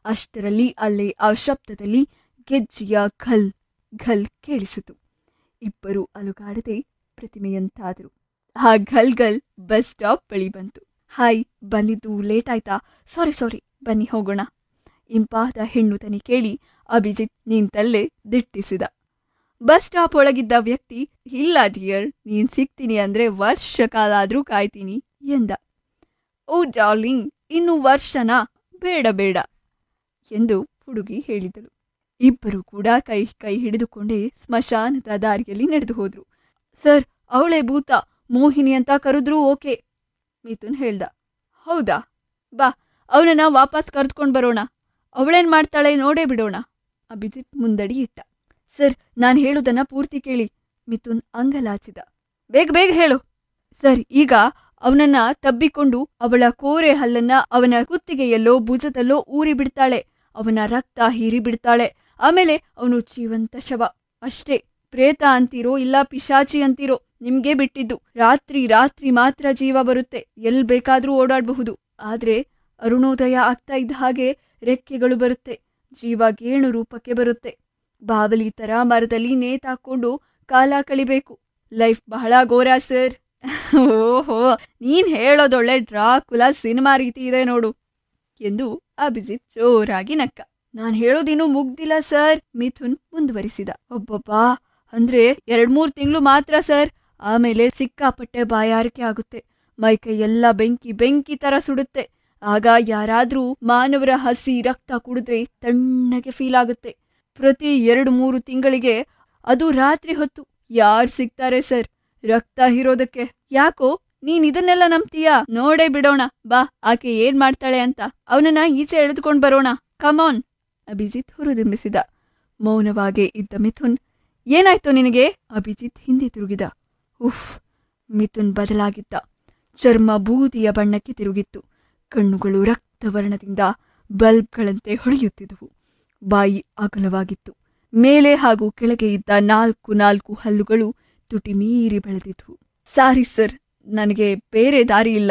ಅಷ್ಟರಲ್ಲಿ ಅಲ್ಲೇ ಆ ಶಬ್ದದಲ್ಲಿ ಗೆಜ್ಜೆಯ ಘಲ್ ಘಲ್ ಕೇಳಿಸಿತು ಇಬ್ಬರು ಅಲುಗಾಡದೆ ಪ್ರತಿಮೆಯಂತಾದರು ಆ ಘಲ್ ಘಲ್ ಬಸ್ ಸ್ಟಾಪ್ ಬಳಿ ಬಂತು ಹಾಯ್ ಬಂದಿದ್ದು ಲೇಟ್ ಆಯ್ತಾ ಸಾರಿ ಸಾರಿ ಬನ್ನಿ ಹೋಗೋಣ ಇಂಪಾದ ಹೆಣ್ಣು ತನಿ ಕೇಳಿ ಅಭಿಜಿತ್ ನಿಂತಲ್ಲೇ ದಿಟ್ಟಿಸಿದ ಬಸ್ ಸ್ಟಾಪ್ ಒಳಗಿದ್ದ ವ್ಯಕ್ತಿ ಇಲ್ಲ ಡಿಯರ್ ನೀನ್ ಸಿಗ್ತೀನಿ ಅಂದ್ರೆ ವರ್ಷ ಕಾಲ ಆದ್ರೂ ಕಾಯ್ತೀನಿ ಎಂದ ಓ ಡಾರ್ಲಿಂಗ್ ಇನ್ನು ವರ್ಷನಾ ಬೇಡ ಬೇಡ ಎಂದು ಹುಡುಗಿ ಹೇಳಿದಳು ಇಬ್ಬರು ಕೂಡ ಕೈ ಕೈ ಹಿಡಿದುಕೊಂಡೇ ಸ್ಮಶಾನದ ದಾರಿಯಲ್ಲಿ ನಡೆದು ಹೋದ್ರು ಸರ್ ಅವಳೇ ಭೂತ ಮೋಹಿನಿ ಅಂತ ಕರೆದ್ರೂ ಓಕೆ ಮಿಥುನ್ ಹೇಳ್ದ ಹೌದಾ ಬಾ ಅವನನ್ನ ವಾಪಸ್ ಕರೆದುಕೊಂಡು ಬರೋಣ ಅವಳೇನ್ ಮಾಡ್ತಾಳೆ ನೋಡೇ ಬಿಡೋಣ ಅಭಿಜಿತ್ ಮುಂದಡಿ ಇಟ್ಟ ಸರ್ ನಾನು ಹೇಳೋದನ್ನ ಪೂರ್ತಿ ಕೇಳಿ ಮಿಥುನ್ ಅಂಗಲಾಚಿದ ಬೇಗ ಬೇಗ ಹೇಳು ಸರ್ ಈಗ ಅವನನ್ನ ತಬ್ಬಿಕೊಂಡು ಅವಳ ಕೋರೆ ಹಲ್ಲನ್ನ ಅವನ ಕುತ್ತಿಗೆಯಲ್ಲೋ ಭುಜದಲ್ಲೋ ಊರಿ ಬಿಡ್ತಾಳೆ ಅವನ ರಕ್ತ ಹೀರಿ ಬಿಡ್ತಾಳೆ ಆಮೇಲೆ ಅವನು ಜೀವಂತ ಶವ ಅಷ್ಟೇ ಪ್ರೇತ ಅಂತೀರೋ ಇಲ್ಲ ಪಿಶಾಚಿ ಅಂತೀರೋ ನಿಮ್ಗೆ ಬಿಟ್ಟಿದ್ದು ರಾತ್ರಿ ರಾತ್ರಿ ಮಾತ್ರ ಜೀವ ಬರುತ್ತೆ ಎಲ್ ಬೇಕಾದ್ರೂ ಓಡಾಡಬಹುದು ಆದ್ರೆ ಅರುಣೋದಯ ಆಗ್ತಾ ಇದ್ದ ಹಾಗೆ ರೆಕ್ಕೆಗಳು ಬರುತ್ತೆ ಜೀವ ಗೇಣು ರೂಪಕ್ಕೆ ಬರುತ್ತೆ ಬಾವಲಿ ತರ ಮರದಲ್ಲಿ ನೇತಾಕೊಂಡು ಕಾಲ ಕಳಿಬೇಕು ಲೈಫ್ ಬಹಳ ಘೋರ ಸರ್ ಓಹೋ ನೀನ್ ಹೇಳೋದೊಳ್ಳೆ ಡ್ರಾಕುಲ ಸಿನಿಮಾ ರೀತಿ ಇದೆ ನೋಡು ಎಂದು ಅಭಿಜಿತ್ ಜೋರಾಗಿ ನಕ್ಕ ನಾನ್ ಹೇಳೋದಿನ್ನೂ ಮುಗ್ದಿಲ್ಲ ಸರ್ ಮಿಥುನ್ ಮುಂದುವರಿಸಿದ ಒಬ್ಬೊಬ್ಬಾ ಅಂದ್ರೆ ಎರಡ್ ಮೂರ್ ತಿಂಗಳು ಮಾತ್ರ ಸರ್ ಆಮೇಲೆ ಸಿಕ್ಕಾಪಟ್ಟೆ ಬಾಯಾರಿಕೆ ಆಗುತ್ತೆ ಮೈಕೈ ಎಲ್ಲ ಬೆಂಕಿ ಬೆಂಕಿ ತರ ಸುಡುತ್ತೆ ಆಗ ಯಾರಾದ್ರೂ ಮಾನವರ ಹಸಿ ರಕ್ತ ಕುಡಿದ್ರೆ ತಣ್ಣಗೆ ಫೀಲ್ ಆಗುತ್ತೆ ಪ್ರತಿ ಎರಡು ಮೂರು ತಿಂಗಳಿಗೆ ಅದು ರಾತ್ರಿ ಹೊತ್ತು ಯಾರ್ ಸಿಗ್ತಾರೆ ಸರ್ ರಕ್ತ ಹೀರೋದಕ್ಕೆ ಯಾಕೋ ನೀನ್ ಇದನ್ನೆಲ್ಲ ನಂಬ್ತೀಯಾ ನೋಡೇ ಬಿಡೋಣ ಬಾ ಆಕೆ ಏನ್ ಮಾಡ್ತಾಳೆ ಅಂತ ಅವನನ್ನ ಈಚೆ ಎಳೆದುಕೊಂಡ್ ಬರೋಣ ಕಮಾನ್ ಅಭಿಜಿತ್ ಹುರಿದುಂಬಿಸಿದ ಮೌನವಾಗೇ ಇದ್ದ ಮಿಥುನ್ ಏನಾಯ್ತು ನಿನಗೆ ಅಭಿಜಿತ್ ಹಿಂದೆ ತಿರುಗಿದ ಉಫ್ ಮಿಥುನ್ ಬದಲಾಗಿದ್ದ ಚರ್ಮ ಬೂದಿಯ ಬಣ್ಣಕ್ಕೆ ತಿರುಗಿತ್ತು ಕಣ್ಣುಗಳು ರಕ್ತವರ್ಣದಿಂದ ಬಲ್ಬ್ಗಳಂತೆ ಹೊಳೆಯುತ್ತಿದ್ದವು ಬಾಯಿ ಅಗಲವಾಗಿತ್ತು ಮೇಲೆ ಹಾಗೂ ಕೆಳಗೆ ಇದ್ದ ನಾಲ್ಕು ನಾಲ್ಕು ಹಲ್ಲುಗಳು ತುಟಿ ಮೀರಿ ಬೆಳೆದಿದ್ವು ಸಾರಿ ಸರ್ ನನಗೆ ಬೇರೆ ದಾರಿ ಇಲ್ಲ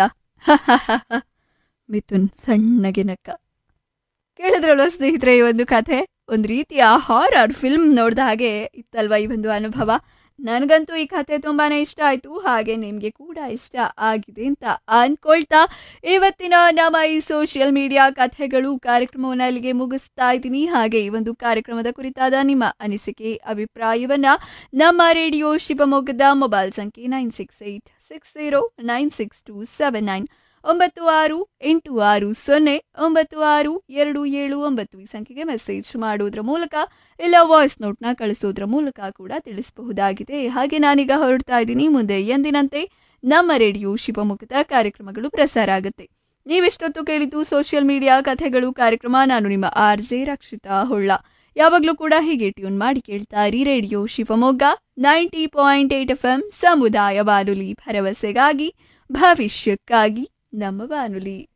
ಮಿಥುನ್ ಸಣ್ಣಗೆ ನಕ್ಕ ಕೇಳಿದ್ರಲ್ವ ಸ್ನೇಹಿತರೆ ಈ ಒಂದು ಕಥೆ ಒಂದು ರೀತಿಯ ಹಾರರ್ ಫಿಲ್ಮ್ ನೋಡಿದ ಹಾಗೆ ಇತ್ತಲ್ವ ಈ ಒಂದು ಅನುಭವ ನನಗಂತೂ ಈ ಕಥೆ ತುಂಬಾನೇ ಇಷ್ಟ ಆಯ್ತು ಹಾಗೆ ನಿಮಗೆ ಕೂಡ ಇಷ್ಟ ಆಗಿದೆ ಅಂತ ಅನ್ಕೊಳ್ತಾ ಇವತ್ತಿನ ನಮ್ಮ ಈ ಸೋಷಿಯಲ್ ಮೀಡಿಯಾ ಕಥೆಗಳು ಕಾರ್ಯಕ್ರಮವನ್ನು ಅಲ್ಲಿಗೆ ಮುಗಿಸ್ತಾ ಇದ್ದೀನಿ ಹಾಗೆ ಈ ಒಂದು ಕಾರ್ಯಕ್ರಮದ ಕುರಿತಾದ ನಿಮ್ಮ ಅನಿಸಿಕೆ ಅಭಿಪ್ರಾಯವನ್ನ ನಮ್ಮ ರೇಡಿಯೋ ಶಿವಮೊಗ್ಗದ ಮೊಬೈಲ್ ಸಂಖ್ಯೆ nine six eight six zero nine six two seven nine ಒಂಬತ್ತು ಆರು ಎಂಟು ಆರು ಸೊನ್ನೆ ಒಂಬತ್ತು ಆರು ಎರಡು ಏಳು ಒಂಬತ್ತು ಈ ಸಂಖ್ಯೆಗೆ ಮೆಸೇಜ್ ಮಾಡುವುದರ ಮೂಲಕ ಇಲ್ಲ ವಾಯ್ಸ್ ನೋಟ್ನ ಕಳಿಸೋದ್ರ ಮೂಲಕ ಕೂಡ ತಿಳಿಸಬಹುದಾಗಿದೆ ಹಾಗೆ ನಾನೀಗ ಹೊರಡ್ತಾ ಇದ್ದೀನಿ ಮುಂದೆ ಎಂದಿನಂತೆ ನಮ್ಮ ರೇಡಿಯೋ ಶಿವಮೊಗ್ಗದ ಕಾರ್ಯಕ್ರಮಗಳು ಪ್ರಸಾರ ಆಗುತ್ತೆ ನೀವೆಷ್ಟೊತ್ತು ಕೇಳಿದ್ದು ಸೋಷಿಯಲ್ ಮೀಡಿಯಾ ಕಥೆಗಳು ಕಾರ್ಯಕ್ರಮ ನಾನು ನಿಮ್ಮ ಆರ್ ಜೆ ರಕ್ಷಿತಾ ಹೊಳ್ಳ ಯಾವಾಗಲೂ ಕೂಡ ಹೀಗೆ ಟ್ಯೂನ್ ಮಾಡಿ ಕೇಳ್ತಾ ಇರಿ radio Shivamogga ninety point eight F M ಸಮುದಾಯ ಬಾನುಲಿ ಭರವಸೆಗಾಗಿ ಭವಿಷ್ಯಕ್ಕಾಗಿ ನಮ್ಮ ಬಾನುಲಿ